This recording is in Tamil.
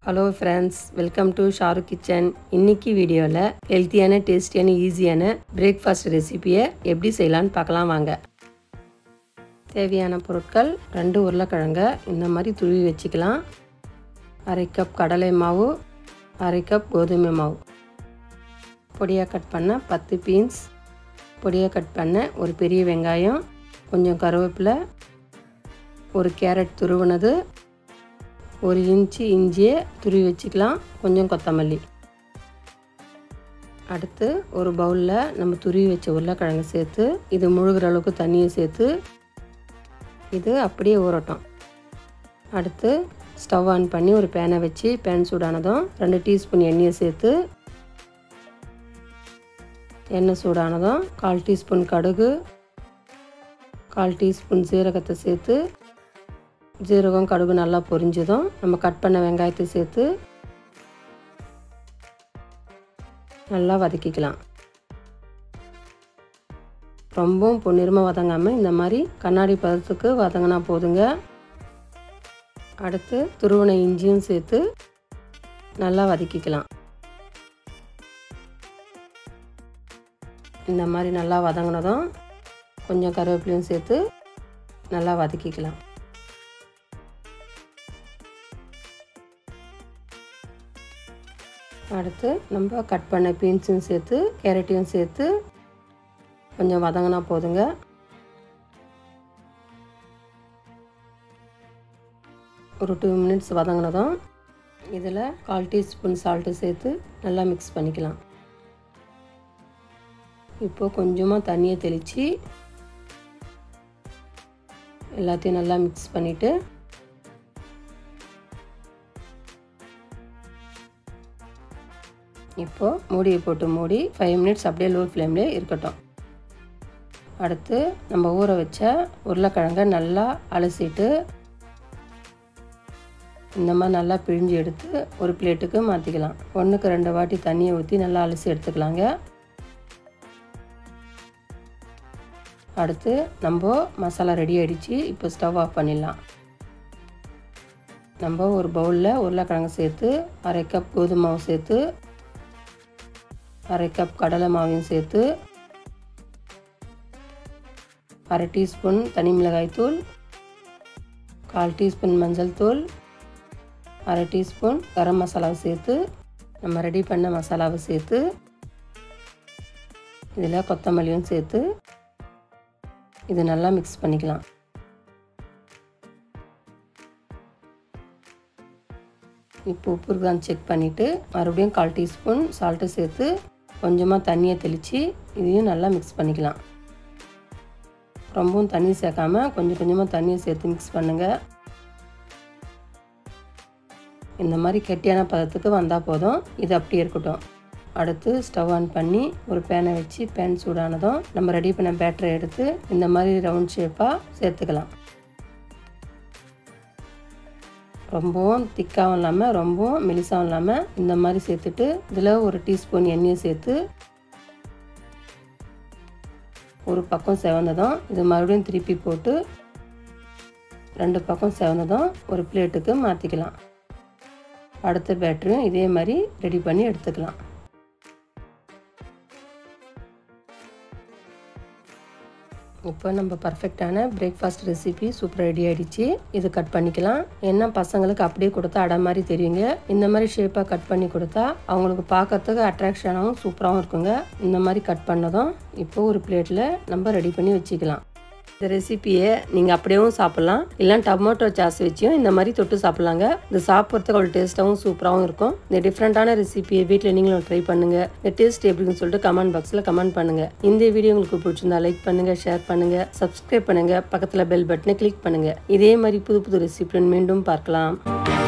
hello friends welcome to Shahrukh kitchen இன்னைக்கு வீடியோவில் ஹெல்த்தியான டேஸ்டியான ஈஸியான பிரேக்ஃபாஸ்ட் ரெசிபியை எப்படி செய்யலான்னு பார்க்கலாம் வாங்க தேவையான பொருட்கள் ரெண்டு உருளைக்கிழங்க இந்த மாதிரி துருவி வச்சுக்கலாம் அரை கப் கடலை மாவு அரை கப் கோதுமை மாவு பொடியாக கட் பண்ண பத்து பீன்ஸ் பொடியாக கட் பண்ண ஒரு பெரிய வெங்காயம் கொஞ்சம் கருவேப்பிலை ஒரு கேரட் துருவினது ஒரு இன்ச்சு இஞ்சியை துருவி வச்சுக்கலாம் கொஞ்சம் கொத்தமல்லி அடுத்து ஒரு பவுலில் நம்ம துருவி வச்ச உருளைக்கிழங்கு சேர்த்து இது முழுகிற அளவுக்கு தண்ணியை சேர்த்து இது அப்படியே ஊறட்டும் அடுத்து ஸ்டவ் ஆன் பண்ணி ஒரு பேனை வச்சு பேன் சூடானதும் ரெண்டு டீஸ்பூன் எண்ணெயை சேர்த்து எண்ணெய் சூடானதும் கால் டீஸ்பூன் கடுகு கால் டீஸ்பூன் சீரகத்தை சேர்த்து ஜீரகம் கடுகு நல்லா பொரிஞ்சதும் நம்ம கட் பண்ண வெங்காயத்தை சேர்த்து நல்லா வதக்கிக்கலாம் ரொம்பவும் பொன்னிறமாக வதங்காமல் இந்த மாதிரி கண்ணாடி பதத்துக்கு வதங்கினா போதுங்க அடுத்து துருவனை இஞ்சியும் சேர்த்து நல்லா வதக்கிக்கலாம் இந்த மாதிரி நல்லா வதங்கினதும் கொஞ்சம் கருவேப்பிலையும் சேர்த்து நல்லா வதக்கிக்கலாம் அடுத்து நம்ம கட் பண்ண பீன்ஸும் சேர்த்து கேரட்டையும் சேர்த்து கொஞ்சம் வதங்கினா போதுங்க ஒரு டூ மினிட்ஸ் வதங்கினதும் இதில் கால் டீஸ்பூன் சால்ட்டு சேர்த்து நல்லா மிக்ஸ் பண்ணிக்கலாம் இப்போது கொஞ்சமாக தண்ணியை தெளித்து எல்லாத்தையும் நல்லா மிக்ஸ் பண்ணிவிட்டு இப்போது மூடியை போட்டு மூடி ஃபைவ் மினிட்ஸ் அப்படியே லோ ஃப்ளேம்லேயே இருக்கட்டும் அடுத்து நம்ம ஊற வச்ச உருளைக்கிழங்க நல்லா அலசிட்டு இந்த மாதிரி நல்லா பிழிஞ்சு எடுத்து ஒரு பிளேட்டுக்கு மாற்றிக்கலாம் ஒன்றுக்கு ரெண்டு வாட்டி தண்ணியை ஊற்றி நல்லா அலசி எடுத்துக்கலாங்க அடுத்து நம்ம மசாலா ரெடி ஆகிடுச்சு இப்போ ஸ்டவ் ஆஃப் பண்ணிடலாம் நம்ம ஒரு பவுலில் உருளைக்கிழங்கு சேர்த்து அரை கப் கோதுமை மாவு சேர்த்து அரை கப் கடலை மாவையும் சேர்த்து அரை டீஸ்பூன் தனி மிளகாய் தூள் கால் டீஸ்பூன் மஞ்சள் தூள் அரை டீஸ்பூன் கரம் மசாலாவை சேர்த்து நம்ம ரெடி பண்ண மசாலாவை சேர்த்து இதில் கொத்தமல்லியும் சேர்த்து இது நல்லா மிக்ஸ் பண்ணிக்கலாம் இப்போ உப்பு இருக்கான்னு செக் பண்ணிவிட்டு மறுபடியும் கால் டீஸ்பூன் சால்ட்டு சேர்த்து கொஞ்சமாக தண்ணியை தெளித்து இதையும் நல்லா மிக்ஸ் பண்ணிக்கலாம் ரொம்பவும் தண்ணி சேர்க்காம கொஞ்சம் கொஞ்சமாக தண்ணியை சேர்த்து மிக்ஸ் பண்ணுங்கள் இந்த மாதிரி கெட்டியான பதத்துக்கு வந்தால் போதும் இது அப்படியே இருக்கட்டும் அடுத்து ஸ்டவ் ஆன் பண்ணி ஒரு பேனை வச்சு பேன் சூடானதும் நம்ம ரெடி பண்ண பேட்டரை எடுத்து இந்த மாதிரி ரவுண்ட் ஷேப்பாக சேர்த்துக்கலாம் ரொம்பவும் திக்காகவும் இல்லாமல் ரொம்பவும் மெலிசாகவும் இல்லாமல் இந்த மாதிரி சேர்த்துட்டு இதில் ஒரு டீஸ்பூன் எண்ணெயை சேர்த்து ஒரு பக்கம் செவந்ததும் இது மறுபடியும் திருப்பி போட்டு ரெண்டு பக்கம் செவந்ததும் ஒரு பிளேட்டுக்கு மாற்றிக்கலாம் அடுத்த பேட்டரியும் இதே மாதிரி ரெடி பண்ணி எடுத்துக்கலாம் இப்போ நம்ம பர்ஃபெக்டான பிரேக்ஃபாஸ்ட் ரெசிபி சூப்பர் ரெடி ஆகிடுச்சு இது கட் பண்ணிக்கலாம் என்ன பசங்களுக்கு அப்படியே கொடுத்தா அடை மாதிரி தெரியுங்க இந்த மாதிரி ஷேப்பாக கட் பண்ணி கொடுத்தா அவங்களுக்கு பார்க்கறதுக்கு அட்ராக்ஷனாகவும் சூப்பராகவும் இருக்குங்க இந்த மாதிரி கட் பண்ணதும் இப்போ ஒரு பிளேட்டில் நம்ம ரெடி பண்ணி வச்சுக்கலாம் இந்த ரெசிப்பியை நீங்கள் அப்படியேவும் சாப்பிட்லாம் இல்லை டொமேட்டோ சாஸ் வச்சியும் இந்த மாதிரி தொட்டு சாப்பிட்லாங்க இது சாப்பிட்றதுக்கு அவ்வளோ டேஸ்ட்டாகவும் சூப்பராகவும் இருக்கும் இந்த டிஃப்ரெண்ட்டான ரெசிபியை வீட்டில் நீங்களும் ட்ரை பண்ணுங்கள் இந்த டேஸ்ட் எப்படின்னு சொல்லிட்டு கமெண்ட் பாக்ஸில் கமெண்ட் பண்ணுங்கள் இந்த வீடியோ உங்களுக்கு பிடிச்சிருந்தா லைக் பண்ணுங்கள் ஷேர் பண்ணுங்கள் சப்ஸ்கிரைப் பண்ணுங்கள் பக்கத்தில் பெல் பட்டனை கிளிக் பண்ணுங்கள் இதே மாதிரி புது புது ரெசிபியுடன் மீண்டும் பார்க்கலாம்